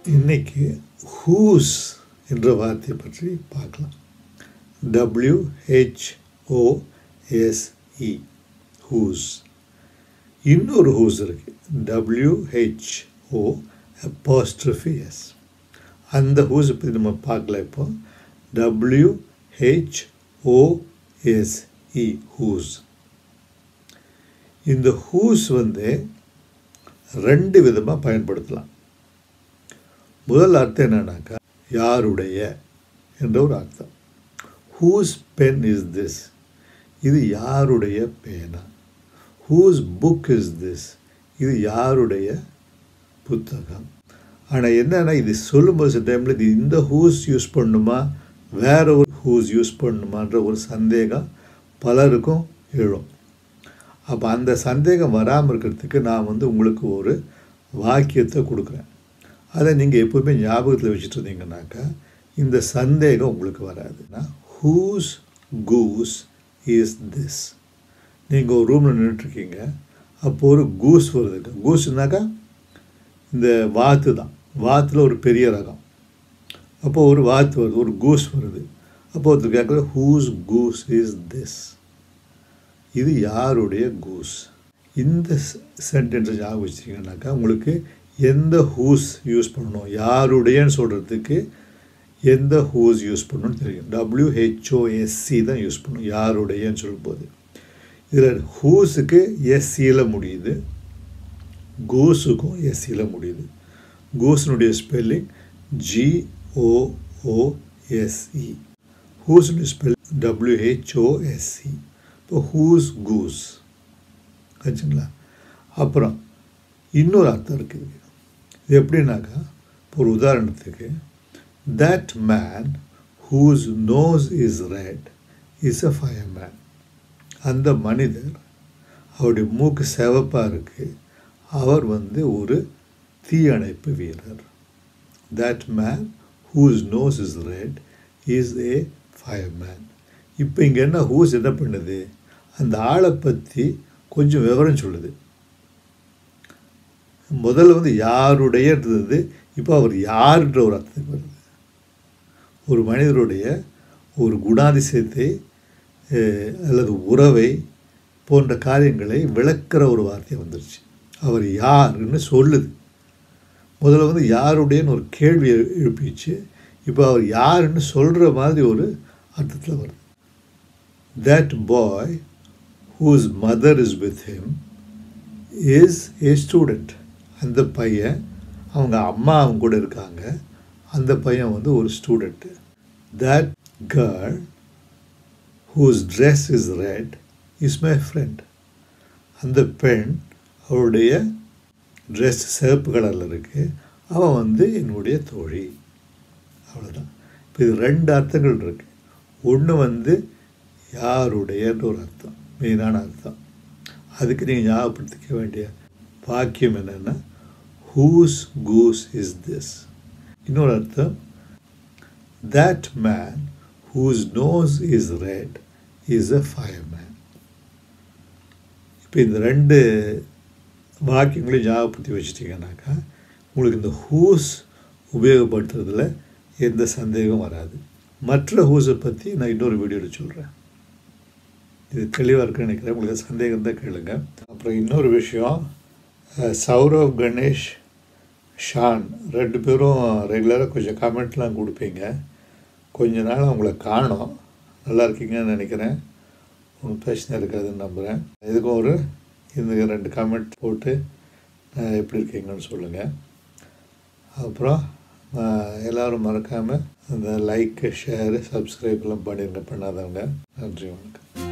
இன்னைக்கு ஹூஸ் என்ற வார்த்தையை பற்றி பார்க்கலாம் டபிள்யூஹெச்ஓஎஸ்இ ஹூஸ் இன்னொரு ஹூஸ் இருக்கு டபிள்யூஹெச்ஓ apostrophe எஸ் அந்த ஹூஸை பற்றி நம்ம பார்க்கல இப்போ டபிள்யூஹெச்ஓஎஸ்இ ஹூஸ் இந்த ஹூஸ் வந்து ரெண்டு விதமாக பயன்படுத்தலாம் முதல் அர்த்தம் என்னன்னாக்கா யாருடைய என்ற ஒரு அர்த்தம் ஹூஸ் பென் இஸ் திஸ் இது யாருடைய பேனா ஹூஸ் புக் இஸ் திஸ் இது யாருடைய புத்தகம் ஆனால் என்னென்னா இது சொல்லும்போது சில டைமில் இது இந்த ஹூஸ் யூஸ் பண்ணணுமா வேற ஒரு ஹூஸ் யூஸ் பண்ணணுமான்ற ஒரு சந்தேகம் பலருக்கும் எழும் அப்போ அந்த சந்தேகம் வராமல் இருக்கிறதுக்கு நான் வந்து உங்களுக்கு ஒரு வாக்கியத்தை கொடுக்குறேன் அதை நீங்கள் எப்போவுமே ஞாபகத்தில் வச்சுட்டு இருந்தீங்கன்னாக்கா இந்த சந்தேகம் உங்களுக்கு வராதுன்னா ஹூஸ் கூஸ் இஸ் திஸ் நீங்கள் ஒரு ரூமில் நின்றுட்டுருக்கீங்க அப்போ ஒரு கூஸ் வருதுங்க கூஸ்னாக்கா இந்த வாத்து தான் வாத்தில் ஒரு பெரிய ரகம் அப்போ ஒரு வாத்து வருது ஒரு கூஸ் வருது அப்போ ஒருத்தர் கேட்குற ஹூஸ் கூஸ் இஸ் திஸ் இது யாருடைய கூஸ் இந்த சென்டென்ஸை ஞாபகம் வச்சிட்டிங்கனாக்கா உங்களுக்கு எந்த ஹூஸ் யூஸ் பண்ணணும் யாருடையன்னு சொல்கிறதுக்கு எந்த ஹூஸ் யூஸ் பண்ணணும்னு தெரியும் டபிள்யூஹெச்ஓஎஸ்சி தான் யூஸ் பண்ணணும் யாருடையன்னு சொல்லும்போது இதில் ஹூஸுக்கு எஸ்சியில் முடியுது கூஸுக்கும் எஸ்சியில் முடியுது கூஸினுடைய ஸ்பெல்லிங் ஜிஓஓஎஸ்இ ஹூஸுடைய ஸ்பெல் டபிள்யூஹெச்ஓஎஸ்சி இப்போ ஹூஸ் கூஸ் ஆச்சுங்களா அப்புறம் இன்னொரு அர்த்தம் இருக்குது இது எப்படின்னாக்கா ஒரு உதாரணத்துக்கு that man whose nose is red is a fireman அந்த மனிதர் அவருடைய மூக்கு சிவப்பாக இருக்குது அவர் வந்து ஒரு தீயணைப்பு வீரர் that man whose nose is red is a fireman இப்போ இங்கே என்ன ஹூஸ் என்ன பண்ணுது அந்த ஆளை பற்றி கொஞ்சம் விவரம் சொல்லுது முதல்ல வந்து யாருடைய இருந்தது இப்போ அவர் யாருன்ற ஒரு அர்த்தத்துக்கு வருது ஒரு மனிதருடைய ஒரு குணாதிசயத்தை அல்லது உறவை போன்ற காரியங்களை விளக்கிற ஒரு வார்த்தை வந்துருச்சு அவர் யாருன்னு சொல்லுது முதல்ல வந்து யாருடையன்னு ஒரு கேள்வி எழுப்பிச்சு இப்போ அவர் யாருன்னு சொல்கிற மாதிரி ஒரு அர்த்தத்தில் வருது that boy whose mother is with him is a student அந்த பையன் அவங்க அம்மா அவங்க கூட இருக்காங்க அந்த பையன் வந்து ஒரு student that girl whose dress is red is my friend அந்த பெண் அவருடைய ட்ரெஸ் சிவப்பு கலரில் இருக்குது அவன் வந்து என்னுடைய தோழி அவ்வளோதான் இப்போ இது ரெண்டு அர்த்தங்கள் இருக்குது ஒன்று வந்து யாருடையன்ற ஒரு அர்த்தம் மெயினான அர்த்தம் அதுக்கு நீங்கள் ஞாபகப்படுத்திக்க வேண்டிய வாக்கியம் என்னென்னா ஹூஸ் கூஸ் இஸ் திஸ் இன்னொரு அர்த்தம் that man whose nose is red is a fireman இப்போ இந்த ரெண்டு வாக்கியங்களையும் ஞாபகப்படுத்தி வச்சிட்டிங்கனாக்கா உங்களுக்கு இந்த ஹூஸ் உபயோகப்படுத்துறதுல எந்த சந்தேகம் வராது மற்ற ஹூஸை பற்றி நான் இன்னொரு வீடியோவில் சொல்கிறேன் இது தெளிவாக இருக்குன்னு நினைக்கிறேன் உங்களுக்கு சந்தேகம் தான் கேளுங்க அப்புறம் இன்னொரு விஷயம் சௌரவ் கணேஷ் ஷான் ரெண்டு பேரும் ரெகுலராக கொஞ்சம் கமெண்ட்லாம் கொடுப்பீங்க கொஞ்ச நாள் அவங்கள காணோம் நல்லா இருக்கீங்கன்னு நினைக்கிறேன் ஒன்றும் பிரச்சனை இருக்காதுன்னு நம்புகிறேன் இதுக்கும் ஒரு இந்த ரெண்டு கமெண்ட் போட்டு எப்படி இருக்கீங்கன்னு சொல்லுங்கள் அப்புறம் எல்லோரும் மறக்காமல் அந்த லைக்கு ஷேரு சப்ஸ்கிரைப்லாம் பண்ணிடுங்க பண்ணாதவங்க நன்றி வணக்கம்